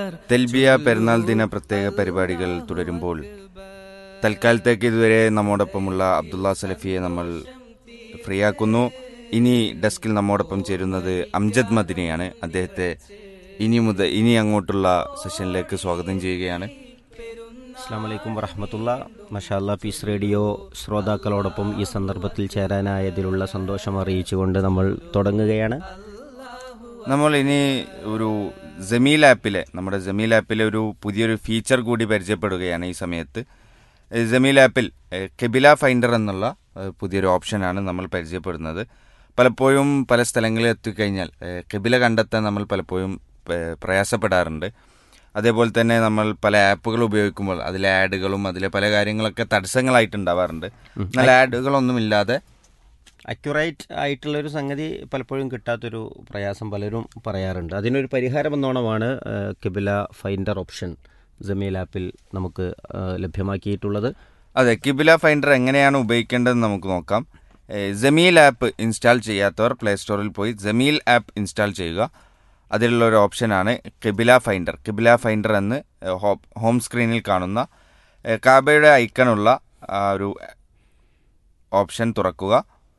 തെൽബിയ പെരുന്നാൾ ദിന പ്രത്യേക പരിപാടികൾ തുടരുമ്പോൾ തൽക്കാലത്തേക്ക് ഇതുവരെ നമ്മോടൊപ്പമുള്ള അബ്ദുള്ള സലഫിയെ നമ്മൾ ഫ്രീ ആക്കുന്നു ഇനി ഡെസ്കിൽ നമ്മോടൊപ്പം ചേരുന്നത് അംജദ് മദിനെയാണ് അദ്ദേഹത്തെ ഇനി മുതൽ ഇനി അങ്ങോട്ടുള്ള സെഷനിലേക്ക് സ്വാഗതം ചെയ്യുകയാണ് അസ്സാം വലൈക്കും വറഹമത്തുള്ള മഷാല്ല പീസ് റേഡിയോ ശ്രോതാക്കളോടൊപ്പം ഈ സന്ദർഭത്തിൽ ചേരാനായതിലുള്ള സന്തോഷം അറിയിച്ചുകൊണ്ട് നമ്മൾ തുടങ്ങുകയാണ് നമ്മൾ ഇനി ഒരു ജമീൽ ആപ്പിലെ നമ്മുടെ ജമീൽ ആപ്പിലെ ഒരു പുതിയൊരു ഫീച്ചർ കൂടി പരിചയപ്പെടുകയാണ് ഈ സമയത്ത് ഏഹ് ജമീൽ ആപ്പിൽ ഏഹ് കെബില ഫൈൻഡർ എന്നുള്ള ഏഹ് പുതിയൊരു ഓപ്ഷനാണ് നമ്മൾ പരിചയപ്പെടുന്നത് പലപ്പോഴും പല സ്ഥലങ്ങളിൽ എത്തിക്കഴിഞ്ഞാൽ ഏഹ് കെബില കണ്ടെത്താൻ നമ്മൾ പലപ്പോഴും ഏഹ് പ്രയാസപ്പെടാറുണ്ട് അതേപോലെ തന്നെ നമ്മൾ പല ആപ്പുകൾ ഉപയോഗിക്കുമ്പോൾ അതിലെ ആഡുകളും അതിലെ പല കാര്യങ്ങളൊക്കെ തടസ്സങ്ങളായിട്ടുണ്ടാവാറുണ്ട് എന്നാൽ ആഡുകളൊന്നുമില്ലാതെ അക്യുറേറ്റ് ആയിട്ടുള്ള ഒരു സംഗതി പലപ്പോഴും കിട്ടാത്തൊരു പ്രയാസം പലരും പറയാറുണ്ട് അതിനൊരു പരിഹാരം എന്നോണമാണ് ഏഹ്, കിബില ഫൈൻഡർ ഓപ്ഷൻ ജമീൽ ആപ്പിൽ നമുക്ക് ഏഹ്, ലഭ്യമാക്കിയിട്ടുള്ളത് അതെ കിബില ഫൈൻഡർ എങ്ങനെയാണ് ഉപയോഗിക്കേണ്ടതെന്ന് നമുക്ക് നോക്കാം ഏഹ് ജമീൽ ആപ്പ് ഇൻസ്റ്റാൾ ചെയ്യാത്തവർ പ്ലേ സ്റ്റോറിൽ പോയി ജമീൽ ആപ്പ് ഇൻസ്റ്റാൾ ചെയ്യുക അതിലുള്ള ഒരു ഓപ്ഷനാണ് കിബില ഫൈൻഡർ കിബില ഫൈൻഡർ എന്ന് ഏഹ് ഹോ- ഹോം സ്ക്രീനിൽ കാണുന്ന ഏഹ് കാബയുടെ ഐക്കണുള്ള ആ ഒരു ഓപ്ഷൻ തുറക്കുക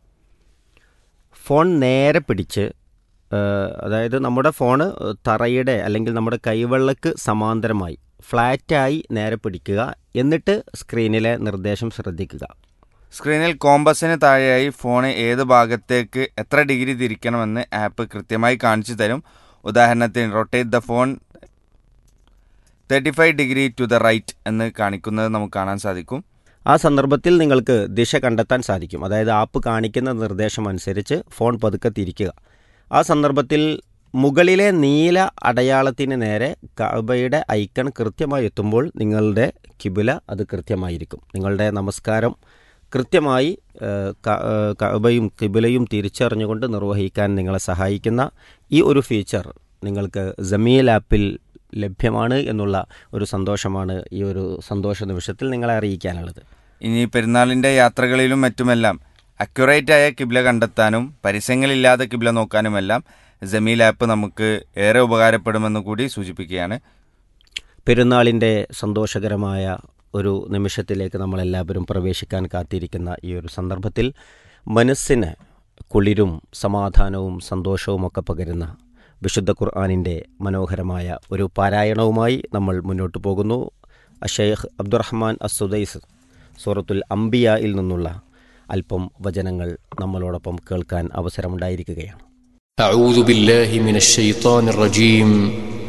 ഫോൺ നേരെ പിടിച്ച് ഏഹ്, അതായത് നമ്മുടെ ഫോണ് തറയുടെ അല്ലെങ്കിൽ നമ്മുടെ കൈവെള്ളക്ക് സമാന്തരമായി ഫ്ലാറ്റായി നേരെ പിടിക്കുക എന്നിട്ട് സ്ക്രീനിലെ നിർദ്ദേശം ശ്രദ്ധിക്കുക സ്ക്രീനിൽ കോമ്പസിന് താഴെയായി ഫോൺ ഏത് ഭാഗത്തേക്ക് എത്ര ഡിഗ്രി തിരിക്കണമെന്ന് ആപ്പ് കൃത്യമായി കാണിച്ചു തരും ഉദാഹരണത്തിന് rotate the phone thirty five degree to the right എന്ന് കാണിക്കുന്നത് നമുക്ക് കാണാൻ സാധിക്കും ആ സന്ദർഭത്തിൽ നിങ്ങൾക്ക് ദിശ കണ്ടെത്താൻ സാധിക്കും അതായത് ആപ്പ് കാണിക്കുന്ന നിർദ്ദേശം അനുസരിച്ച് ഫോൺ പതുക്കെ തിരിക്കുക ആ സന്ദർഭത്തിൽ മുകളിലെ നീല അടയാളത്തിന് നേരെ കഅബയുടെ ഐക്കൺ കൃത്യമായി എത്തുമ്പോൾ നിങ്ങളുടെ കിബില അത് കൃത്യമായിരിക്കും നിങ്ങളുടെ നമസ്കാരം കൃത്യമായി ഏഹ്, ക- ഏഹ്, കഅബയും കിബിലയും തിരിച്ചറിഞ്ഞുകൊണ്ട് നിർവഹിക്കാൻ നിങ്ങളെ സഹായിക്കുന്ന ഈ ഒരു ഫീച്ചർ നിങ്ങൾക്ക് ജമീൽ ആപ്പിൽ ലഭ്യമാണ് എന്നുള്ള ഒരു സന്തോഷമാണ് ഈ ഒരു സന്തോഷ നിമിഷത്തിൽ നിങ്ങളെ അറിയിക്കാനുള്ളത് ഇനി പെരുന്നാളിൻ്റെ യാത്രകളിലും മറ്റുമെല്ലാം അക്യുറേറ്റ് ആയ കിബ്ല കണ്ടെത്താനും പരസ്യങ്ങളില്ലാതെ കിബ്ല നോക്കാനുമെല്ലാം ജമീൽ ആപ്പ് നമുക്ക് ഏറെ ഉപകാരപ്പെടുമെന്ന് കൂടി സൂചിപ്പിക്കുകയാണ് പെരുന്നാളിൻ്റെ സന്തോഷകരമായ ഒരു നിമിഷത്തിലേക്ക് നമ്മളെല്ലാവരും പ്രവേശിക്കാൻ കാത്തിരിക്കുന്ന ഈ ഒരു സന്ദർഭത്തിൽ മനസ്സിന് കുളിരും സമാധാനവും സന്തോഷവും ഒക്കെ പകരുന്ന വിശുദ്ധ ഖുർആാനിൻ്റെ മനോഹരമായ ഒരു പാരായണവുമായി നമ്മൾ മുന്നോട്ട് പോകുന്നു അഷേഖ് അബ്ദുറഹ്മാൻ അസുദൈസ് സൂറത്തുൽ അംബിയയിൽ നിന്നുള്ള അല്പം വചനങ്ങൾ നമ്മളോടൊപ്പം കേൾക്കാൻ അവസരമുണ്ടായിരിക്കുകയാണ് أعوذ بالله من الشيطان الرجيم